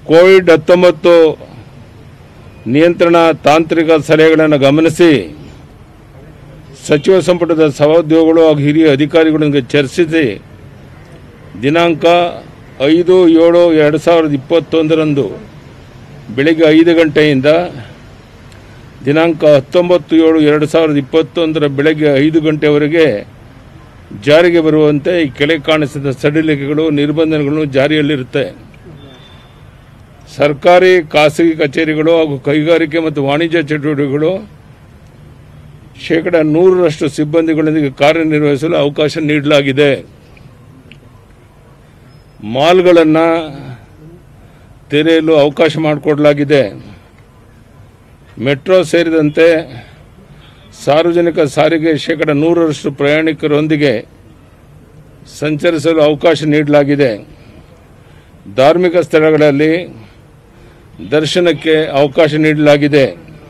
Covid ಹತ್ತೊಂಬತ್ತು ನಿಯಂತ್ರಣ ತಾಂತ್ರಿಕ ಸಲಹೆಗಳನ್ನು ಗಮನಿಸಿ ಸಚಿವ ಸಂಪುಟದ ಸಹೋದ್ಯೋಗಿಗಳು ಹಾಗೂ ಹಿರಿಯ ಅಧಿಕಾರಿಗಳೊಂದಿಗೆ ಚರ್ಚಿಸಿ ದಿನಾಂಕ ಐದು ಏಳು ಎರಡು ಸಾವಿರದ ಇಪ್ಪತ್ತೊಂದರಂದು ಬೆಳಗ್ಗೆ ಐದು ಗಂಟೆಯಿಂದ ದಿನಾಂಕ ಹತ್ತೊಂಬತ್ತು ಏಳು ಎರಡು ಸಾವಿರದ ಇಪ್ಪತ್ತೊಂದರ ಬೆಳಗ್ಗೆ ಐದು ಗಂಟೆವರೆಗೆ ಜಾರಿಗೆ ಬರುವಂತೆ ಈ ಕೆಳಗೆ ಕಾಣಿಸಿದ ಸಡಿಲಿಕೆಗಳು ನಿರ್ಬಂಧನೆಗಳು ಜಾರಿಯಲ್ಲಿರುತ್ತೆ ಸರ್ಕಾರಿ ಖಾಸಗಿ ಕಚೇರಿಗಳು ಹಾಗೂ ಕೈಗಾರಿಕೆ ಮತ್ತು ವಾಣಿಜ್ಯ ಚಟುವಟಿಕೆಗಳು ಶೇಕಡ ನೂರರಷ್ಟು ಸಿಬ್ಬಂದಿಗಳೊಂದಿಗೆ ಕಾರ್ಯನಿರ್ವಹಿಸಲು ಅವಕಾಶ ನೀಡಲಾಗಿದೆ ಮಾಲ್ಗಳನ್ನು ತೆರೆಯಲು ಅವಕಾಶ ಮಾಡಿಕೊಡಲಾಗಿದೆ ಮೆಟ್ರೋ ಸೇರಿದಂತೆ ಸಾರ್ವಜನಿಕ ಸಾರಿಗೆ ಶೇಕಡ ನೂರರಷ್ಟು ಪ್ರಯಾಣಿಕರೊಂದಿಗೆ ಸಂಚರಿಸಲು ಅವಕಾಶ ನೀಡಲಾಗಿದೆ ಧಾರ್ಮಿಕ ಸ್ಥಳಗಳಲ್ಲಿ ದರ್ಶನಕ್ಕೆ ಅವಕಾಶ ನೀಡಲಾಗಿದೆ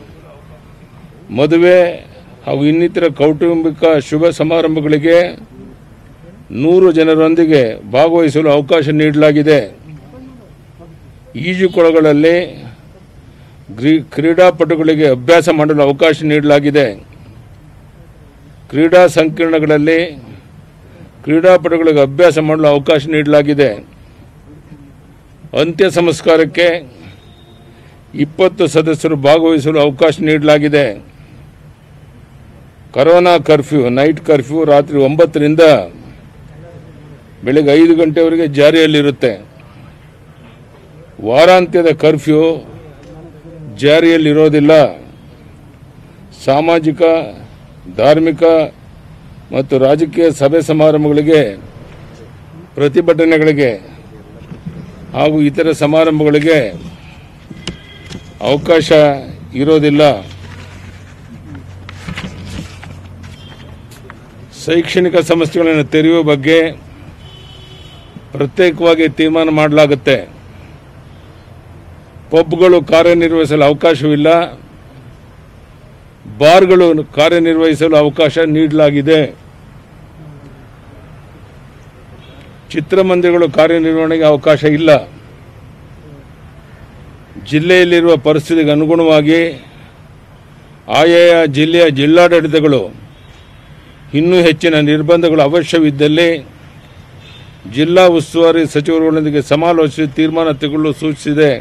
ಮದುವೆ ಹಾಗೂ ಇನ್ನಿತರ ಕೌಟುಂಬಿಕ ಶುಭ ಸಮಾರಂಭಗಳಿಗೆ ನೂರು ಜನರೊಂದಿಗೆ ಭಾಗವಹಿಸಲು ಅವಕಾಶ ನೀಡಲಾಗಿದೆ ಈಜುಕೊಳಗಳಲ್ಲಿ ಗ್ರೀ- ಕ್ರೀಡಾಪಟುಗಳಿಗೆ ಅಭ್ಯಾಸ ಮಾಡಲು ಅವಕಾಶ ನೀಡಲಾಗಿದೆ ಕ್ರೀಡಾ ಸಂಕೀರ್ಣಗಳಲ್ಲಿ ಕ್ರೀಡಾಪಟುಗಳಿಗೆ ಅಭ್ಯಾಸ ಮಾಡಲು ಅವಕಾಶ ನೀಡಲಾಗಿದೆ ಅಂತ್ಯ ಸಂಸ್ಕಾರಕ್ಕೆ ಇಪ್ಪತ್ತು ಸದಸ್ಯರು ಭಾಗವಹಿಸಲು ಅವಕಾಶ ನೀಡಲಾಗಿದೆ ಕರೋನಾ ಕರ್ಫ್ಯೂ ನೈಟ್ ಕರ್ಫ್ಯೂ ರಾತ್ರಿ ಒಂಬತ್ತರಿಂದ ಬೆಳಗ್ಗೆ ಐದು ಗಂಟೆವರೆಗೆ ಜಾರಿಯಲ್ಲಿರುತ್ತೆ ವಾರಾಂತ್ಯದ ಕರ್ಫ್ಯೂ ಜಾರಿಯಲ್ಲಿರೋದಿಲ್ಲ ಸಾಮಾಜಿಕ ಧಾರ್ಮಿಕ ಮತ್ತು ರಾಜಕೀಯ ಸಭೆ ಸಮಾರಂಭಗಳಿಗೆ ಪ್ರತಿಭಟನೆಗಳಿಗೆ ಹಾಗೂ ಇತರ ಸಮಾರಂಭಗಳಿಗೆ ಅವಕಾಶ ಇರೋದಿಲ್ಲ ಶೈಕ್ಷಣಿಕ ಸಂಸ್ಥೆಗಳನ್ನು ತೆರೆಯುವ ಬಗ್ಗೆ ಪ್ರತ್ಯೇಕವಾಗಿ ತೀರ್ಮಾನ ಮಾಡಲಾಗುತ್ತೆ ಪಬ್ಗಳು ಕಾರ್ಯನಿರ್ವಹಿಸಲು ಅವಕಾಶವಿಲ್ಲ ಬಾರ್ಗಳು ಕಾರ್ಯನಿರ್ವಹಿಸಲು ಅವಕಾಶ ನೀಡಲಾಗಿದೆ ಚಿತ್ರಮಂದಿರಗಳು ಕಾರ್ಯನಿರ್ವಹಣೆಗೆ ಅವಕಾಶ ಇಲ್ಲ ಜಿಲ್ಲೆಯಲ್ಲಿರುವ ಪರಿಸ್ಥಿತಿಗೆ ಅನುಗುಣವಾಗಿ ಆಯಾಯ ಜಿಲ್ಲೆಯ ಜಿಲ್ಲಾಡಳಿತಗಳು ಇನ್ನೂ ಹೆಚ್ಚಿನ ನಿರ್ಬಂಧಗಳು ಅವಶ್ಯವಿದ್ದಲ್ಲಿ ಜಿಲ್ಲಾ ಉಸ್ತುವಾರಿ ಸಚಿವರುಗಳೊಂದಿಗೆ ಸಮಾಲೋಚಿಸಿ ತೀರ್ಮಾನ ತೆಗೆದುಕೊಳ್ಳಲು ಸೂಚಿಸಿದೆ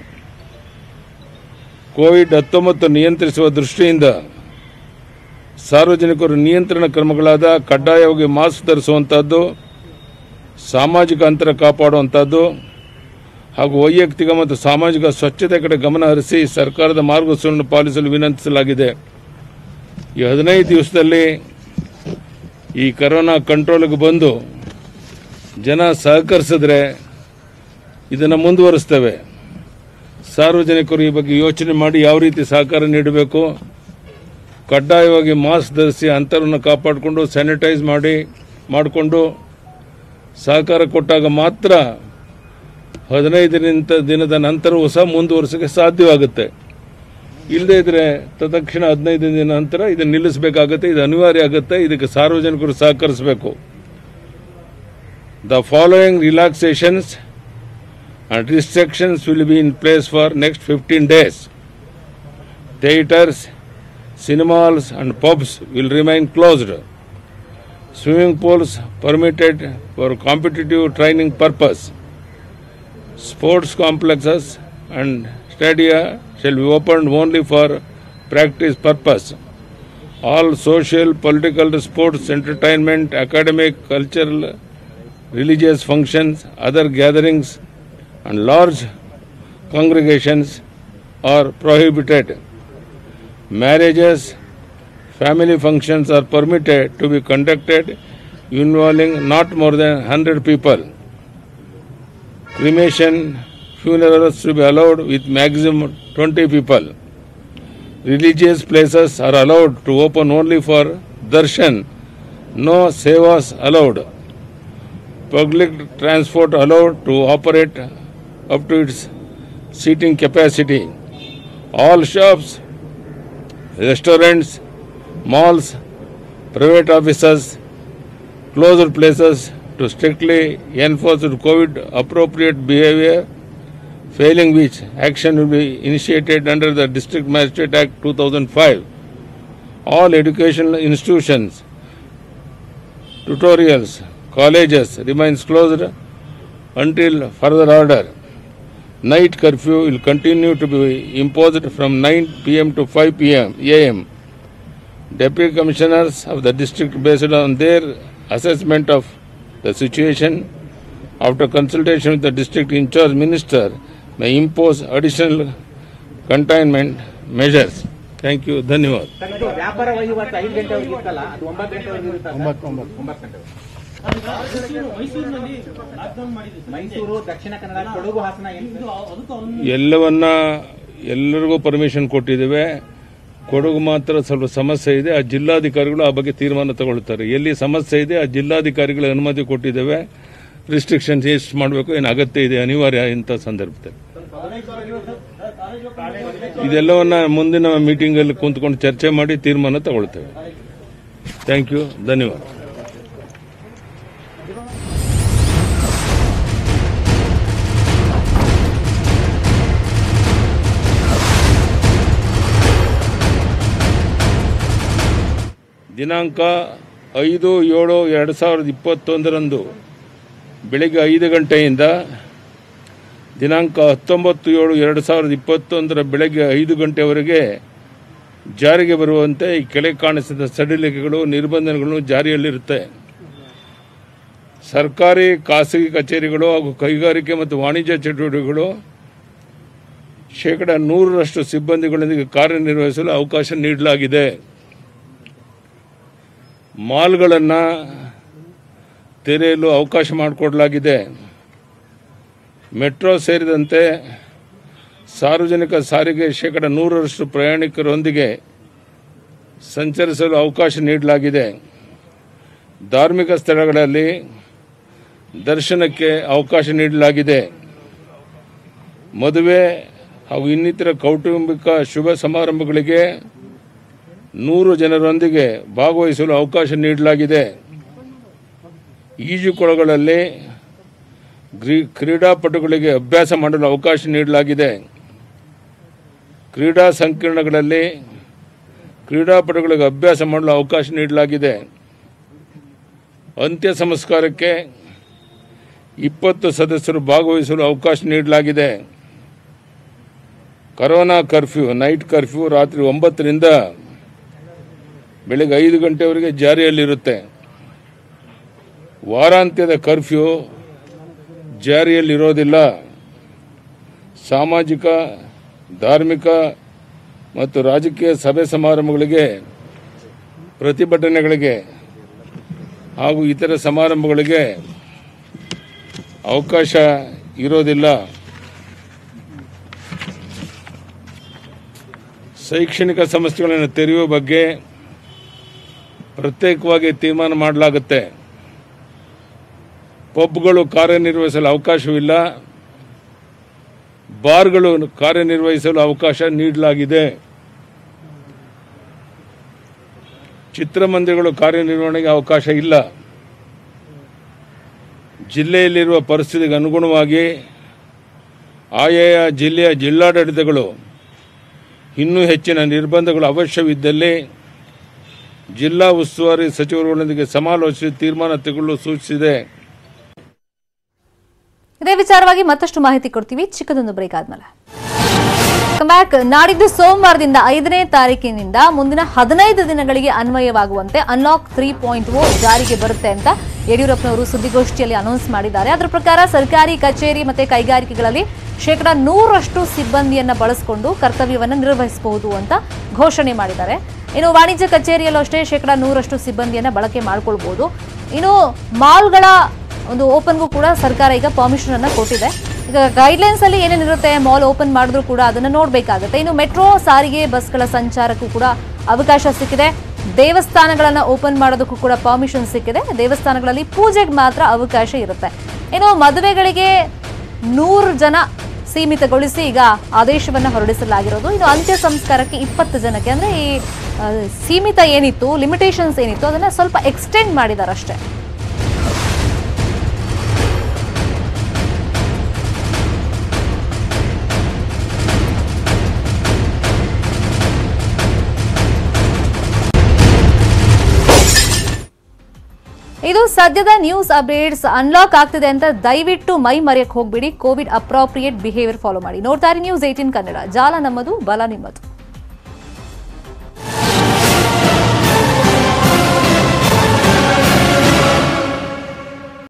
ಕೋವಿಡ್ ಹತ್ತೊಂಬತ್ತು ನಿಯಂತ್ರಿಸುವ ದೃಷ್ಟಿಯಿಂದ ಸಾರ್ವಜನಿಕರು ನಿಯಂತ್ರಣ ಕ್ರಮಗಳಾದ ಕಡ್ಡಾಯವಾಗಿ ಮಾಸ್ಕ್ ಧರಿಸುವಂಥದ್ದು ಸಾಮಾಜಿಕ ಅಂತರ ಕಾಪಾಡುವಂಥದ್ದು ಹಾಗೂ ವೈಯಕ್ತಿಕ ಮತ್ತು ಸಾಮಾಜಿಕ ಸ್ವಚ್ಛತೆ ಕಡೆ ಗಮನ ಹರಿಸಿ ಸರ್ಕಾರದ ಮಾರ್ಗಸೂಚಿಯನ್ನು ಪಾಲಿಸಲು ವಿನಂತಿಸಲಾಗಿದೆ ಈ ಹದಿನೈದು ದಿವಸದಲ್ಲಿ ಈ ಕರೋನಾ ಕಂಟ್ರೋಲ್ಗೆ ಬಂದು ಜನ ಸಹಕರಿಸಿದ್ರೆ ಇದನ್ನು ಮುಂದುವರಿಸ್ತೇವೆ ಸಾರ್ವಜನಿಕರು ಈ ಬಗ್ಗೆ ಯೋಚನೆ ಮಾಡಿ ಯಾವ ರೀತಿ ಸಹಕಾರ ನೀಡಬೇಕು ಕಡ್ಡಾಯವಾಗಿ ಮಾಸ್ಕ್ ಧರಿಸಿ ಅಂತರವನ್ನು ಕಾಪಾಡಿಕೊಂಡು ಸ್ಯಾನಿಟೈಸ್ ಮಾಡಿ ಮಾಡಿಕೊಂಡು ಸಹಕಾರ ಕೊಟ್ಟಾಗ ಮಾತ್ರ ಹದಿನೈದರಿಂದ ದಿನದ ನಂತರವೂ ಸಹ ಮುಂದುವರಿಸೋಕ್ಕೆ ಸಾಧ್ಯವಾಗುತ್ತೆ ಇಲ್ಲದೇ ಇದ್ರೆ ತತ್ಕ್ಷಣ ಹದಿನೈದು ದಿನ ನಂತರ ಇದನ್ನು ನಿಲ್ಲಿಸಬೇಕಾಗುತ್ತೆ ಇದು ಅನಿವಾರ್ಯ ಆಗುತ್ತೆ ಇದಕ್ಕೆ ಸಾರ್ವಜನಿಕರು ಸಹಕರಿಸಬೇಕು the following relaxations and restrictions will be in place for next 15 days. Theatres, cinemas and pubs will remain closed. Swimming pools permitted for competitive training purpose. Sports complexes and stadia shall be opened only for practice purpose. All social, political, sports, entertainment, academic, cultural, religious functions, other gatherings and large congregations are prohibited. Marriages, family functions are permitted to be conducted involving not more than 100 people. Cremation, funerals to be allowed with maximum 20 people. Religious places are allowed to open only for darshan, no sevas allowed. Public transport allowed to operate up to its seating capacity. All shops, restaurants, malls, private offices, closed places to strictly enforce COVID appropriate behavior failing which action will be initiated under the District Magistrate Act 2005. All educational institutions, tutorials, colleges remains closed until further order. Night curfew will continue to be imposed from 9 pm to 5 pm am. Deputy commissioners of the district, based on their assessment of the situation, after consultation with the district in charge minister, may impose additional containment measures. Thank you. ಧನ್ಯವಾದ sir, ಇದು ವ್ಯಾಪಾರ ವಹಿವಾಟು ಐದು ಗಂಟೆವರೆಗೆ ಇತ್ತಲ್ಲ ಅದು ಒಂಬತ್ತು ಗಂಟೆವರೆಗೆ ಇರುತ್ತಾ ಸರ್? ಒಂಬತ್ತು ಗಂಟೆ ಮೈಸೂರು ದಕ್ಷಿಣ ಕನ್ನಡ ಕೊಡಗು ಹಾಸನ ಏನು ಎಲ್ಲವನ್ನ ಎಲ್ಲರಿಗೂ ಪರ್ಮಿಷನ್ ಕೊಟ್ಟಿದ್ದೇವೆ ಕೊಡಗು ಮಾತ್ರ ಸ್ವಲ್ಪ ಸಮಸ್ಯೆ ಇದೆ ಆ ಜಿಲ್ಲಾಧಿಕಾರಿಗಳು ಆ ಬಗ್ಗೆ ತೀರ್ಮಾನ ತಗೊಳ್ತಾರೆ ಎಲ್ಲಿ ಸಮಸ್ಯೆ ಇದೆ ಆ ಜಿಲ್ಲಾಧಿಕಾರಿಗಳಿಗೆ ಅನುಮತಿ ಕೊಟ್ಟಿದ್ದೇವೆ ರಿಸ್ಟ್ರಿಕ್ಷನ್ಸ್ ಎಷ್ಟು ಮಾಡಬೇಕು ಏನು ಅಗತ್ಯ ಇದೆ ಅನಿವಾರ್ಯ ಇಂಥ ಸಂದರ್ಭದಲ್ಲಿ ಇದೆಲ್ಲವನ್ನ ಮುಂದಿನ ಮೀಟಿಂಗಲ್ಲಿ ಕುಂತ್ಕೊಂಡು ಚರ್ಚೆ ಮಾಡಿ ತೀರ್ಮಾನ ತಗೊಳ್ತೇವೆ ಥ್ಯಾಂಕ್ ಯು ಧನ್ಯವಾದ ದಿನಾಂಕ ಐದು ಏಳು ಎರಡು ಸಾವಿರದ ಇಪ್ಪತ್ತೊಂದರಂದು ಬೆಳಗ್ಗೆ ಐದು ಗಂಟೆಯಿಂದ ದಿನಾಂಕ ಹತ್ತೊಂಬತ್ತು ಏಳು ಎರಡು ಸಾವಿರದ ಇಪ್ಪತ್ತೊಂದರ ಬೆಳಗ್ಗೆ ಐದು ಗಂಟೆವರೆಗೆ ಜಾರಿಗೆ ಬರುವಂತೆ ಈ ಕೆಳಗೆ ಕಾಣಿಸಿದ ಸಡಿಲಿಕೆಗಳು ನಿರ್ಬಂಧನೆಗಳು ಜಾರಿಯಲ್ಲಿರುತ್ತೆ ಸರ್ಕಾರಿ ಖಾಸಗಿ ಕಚೇರಿಗಳು ಹಾಗೂ ಕೈಗಾರಿಕೆ ಮತ್ತು ವಾಣಿಜ್ಯ ಚಟುವಟಿಕೆಗಳು ಶೇಕಡ ನೂರರಷ್ಟು ಸಿಬ್ಬಂದಿಗಳೊಂದಿಗೆ ಕಾರ್ಯನಿರ್ವಹಿಸಲು ಅವಕಾಶ ನೀಡಲಾಗಿದೆ ಮಾಲ್ಗಳನ್ನು ತೆರೆಯಲು ಅವಕಾಶ ಮಾಡಿಕೊಡಲಾಗಿದೆ ಮೆಟ್ರೋ ಸೇರಿದಂತೆ ಸಾರ್ವಜನಿಕ ಸಾರಿಗೆ ಶೇಕಡ ನೂರರಷ್ಟು ಪ್ರಯಾಣಿಕರೊಂದಿಗೆ ಸಂಚರಿಸಲು ಅವಕಾಶ ನೀಡಲಾಗಿದೆ ಧಾರ್ಮಿಕ ಸ್ಥಳಗಳಲ್ಲಿ ದರ್ಶನಕ್ಕೆ ಅವಕಾಶ ನೀಡಲಾಗಿದೆ ಮದುವೆ ಹಾಗೂ ಇನ್ನಿತರ ಕೌಟುಂಬಿಕ ಶುಭ ಸಮಾರಂಭಗಳಿಗೆ ನೂರು ಜನರೊಂದಿಗೆ ಭಾಗವಹಿಸಲು ಅವಕಾಶ ನೀಡಲಾಗಿದೆ ಈಜುಕೊಳಗಳಲ್ಲಿ ಗ್ರೀ- ಕ್ರೀಡಾಪಟುಗಳಿಗೆ ಅಭ್ಯಾಸ ಮಾಡಲು ಅವಕಾಶ ನೀಡಲಾಗಿದೆ ಕ್ರೀಡಾ ಸಂಕೀರ್ಣಗಳಲ್ಲಿ ಕ್ರೀಡಾಪಟುಗಳಿಗೆ ಅಭ್ಯಾಸ ಮಾಡಲು ಅವಕಾಶ ನೀಡಲಾಗಿದೆ ಅಂತ್ಯ ಸಂಸ್ಕಾರಕ್ಕೆ ಇಪ್ಪತ್ತು ಸದಸ್ಯರು ಭಾಗವಹಿಸಲು ಅವಕಾಶ ನೀಡಲಾಗಿದೆ ಕರೋನಾ ಕರ್ಫ್ಯೂ ನೈಟ್ ಕರ್ಫ್ಯೂ ರಾತ್ರಿ ಒಂಬತ್ತರಿಂದ ಬೆಳಗ್ಗೆ ಐದು ಗಂಟೆವರೆಗೆ ಜಾರಿಯಲ್ಲಿರುತ್ತೆ ವಾರಾಂತ್ಯದ ಕರ್ಫ್ಯೂ ಜಾರಿಯಲ್ಲಿರೋದಿಲ್ಲ ಸಾಮಾಜಿಕ ಧಾರ್ಮಿಕ ಮತ್ತು ರಾಜಕೀಯ ಸಭೆ ಸಮಾರಂಭಗಳಿಗೆ ಪ್ರತಿಭಟನೆಗಳಿಗೆ ಹಾಗೂ ಇತರ ಸಮಾರಂಭಗಳಿಗೆ ಅವಕಾಶ ಇರೋದಿಲ್ಲ ಶೈಕ್ಷಣಿಕ ಸಂಸ್ಥೆಗಳನ್ನು ತೆರೆಯುವ ಬಗ್ಗೆ ಪ್ರತ್ಯೇಕವಾಗಿ ತೀರ್ಮಾನ ಮಾಡಲಾಗುತ್ತೆ ಪಬ್ಗಳು ಕಾರ್ಯನಿರ್ವಹಿಸಲು ಅವಕಾಶವಿಲ್ಲ ಬಾರ್ಗಳು ಕಾರ್ಯನಿರ್ವಹಿಸಲು ಅವಕಾಶ ನೀಡಲಾಗಿದೆ ಚಿತ್ರಮಂದಿರಗಳು ಕಾರ್ಯನಿರ್ವಹಣೆಗೆ ಅವಕಾಶ ಇಲ್ಲ ಜಿಲ್ಲೆಯಲ್ಲಿರುವ ಪರಿಸ್ಥಿತಿಗೆ ಅನುಗುಣವಾಗಿ ಆಯಾಯ ಜಿಲ್ಲೆಯ ಜಿಲ್ಲಾಡಳಿತಗಳು ಇನ್ನೂ ಹೆಚ್ಚಿನ ನಿರ್ಬಂಧಗಳು ಅವಶ್ಯವಿದ್ದಲ್ಲಿ ಜಿಲ್ಲಾ ಉಸ್ತುವಾರಿ ಸಚಿವರುಗಳೊಂದಿಗೆ ಸಮಾಲೋಚಿಸಿ ತೀರ್ಮಾನ ತೆಗೆದುಕೊಳ್ಳಲು ಸೂಚಿಸಿದೆ ಇದೇ ವಿಚಾರವಾಗಿ ಮತ್ತಷ್ಟು ಮಾಹಿತಿ ಕೊಡ್ತೀವಿ ಚಿಕ್ಕದೊಂದು ಬ್ರೇಕ್ ಆದ್ಮೇಲೆ ಬ್ಯಾಕ್ ನಾಡಿದ್ದು ಸೋಮವಾರದಿಂದ ಐದನೇ ತಾರೀಕಿನಿಂದ ಮುಂದಿನ ಹದಿನೈದು ದಿನಗಳಿಗೆ ಅನ್ವಯವಾಗುವಂತೆ ಅನ್ಲಾಕ್ ತ್ರೀ ಪಾಯಿಂಟ್ ಓ ಜಾರಿಗೆ ಬರುತ್ತೆ ಅಂತ ಯಡಿಯೂರಪ್ಪನವರು ಸುದ್ದಿಗೋಷ್ಠಿಯಲ್ಲಿ ಅನೌನ್ಸ್ ಮಾಡಿದ್ದಾರೆ ಅದರ ಪ್ರಕಾರ ಸರ್ಕಾರಿ ಕಚೇರಿ ಮತ್ತೆ ಕೈಗಾರಿಕೆಗಳಲ್ಲಿ ಶೇಕಡಾ ನೂರಷ್ಟು ಸಿಬ್ಬಂದಿಯನ್ನ ಬಳಸಿಕೊಂಡು ಕರ್ತವ್ಯವನ್ನ ನಿರ್ವಹಿಸಬಹುದು ಅಂತ ಘೋಷಣೆ ಮಾಡಿದ್ದಾರೆ ಇನ್ನು ವಾಣಿಜ್ಯ ಕಚೇರಿಯಲ್ಲೂ ಅಷ್ಟೇ ಶೇಕಡಾ ನೂರಷ್ಟು ಸಿಬ್ಬಂದಿಯನ್ನ ಬಳಕೆ ಮಾಡ್ಕೊಳ್ಬಹುದು ಇನ್ನು ಮಾಲ್ಗಳ ಒಂದು ಓಪನ್ಗೂ ಕೂಡ ಸರ್ಕಾರ ಈಗ ಪರ್ಮಿಷನ್ ಅನ್ನ ಕೊಟ್ಟಿದೆ ಈಗ ಗೈಡ್ಲೈನ್ಸ್ ಅಲ್ಲಿ ಏನೇನಿರುತ್ತೆ ಮಾಲ್ ಓಪನ್ ಮಾಡಿದ್ರು ಕೂಡ ಅದನ್ನ ನೋಡ್ಬೇಕಾಗುತ್ತೆ ಇನ್ನು ಮೆಟ್ರೋ ಸಾರಿಗೆ ಬಸ್ಗಳ ಸಂಚಾರಕ್ಕೂ ಕೂಡ ಅವಕಾಶ ಸಿಕ್ಕಿದೆ ದೇವಸ್ಥಾನಗಳನ್ನ ಓಪನ್ ಮಾಡೋದಕ್ಕೂ ಕೂಡ ಪರ್ಮಿಷನ್ ಸಿಕ್ಕಿದೆ ದೇವಸ್ಥಾನಗಳಲ್ಲಿ ಪೂಜೆಗೆ ಮಾತ್ರ ಅವಕಾಶ ಇರುತ್ತೆ ಇನ್ನು ಮದುವೆಗಳಿಗೆ ನೂರು ಜನ ಸೀಮಿತಗೊಳಿಸಿ ಈಗ ಆದೇಶವನ್ನ ಹೊರಡಿಸಲಾಗಿರೋದು ಇನ್ನು ಅಂತ್ಯ ಸಂಸ್ಕಾರಕ್ಕೆ ಇಪ್ಪತ್ತು ಜನಕ್ಕೆ ಅಂದ್ರೆ ಈ ಆ, ಸೀಮಿತ ಏನಿತ್ತು ಲಿಮಿಟೇಷನ್ಸ್ ಏನಿತ್ತು ಅದನ್ನ ಸ್ವಲ್ಪ ಎಕ್ಸ್ಟೆಂಡ್ ಮಾಡಿದ್ದಾರೆ ಅಷ್ಟೇ ಇದು ಸದ್ಯದ ನ್ಯೂಸ್ ಅಪ್ಡೇಟ್ಸ್ ಅನ್ಲಾಕ್ ಆಗ್ತಿದೆ ಅಂತ ದಯವಿಟ್ಟು ಮೈ ಮರೆಯಕ್ಕೆ ಹೋಗ್ಬಿಡಿ ಕೋವಿಡ್ ಅಪ್ರಾಪ್ರಿಯೇಟ್ ಬಿಹೇವಿಯರ್ ಫಾಲೋ ಮಾಡಿ ನೋಡ್ತಾ ಇರಿ ನ್ಯೂಸ್ ಏಟೀನ್ ಕನ್ನಡ ಜಾಲ ನಮ್ಮದು ಬಲ ನಿಮ್ಮದು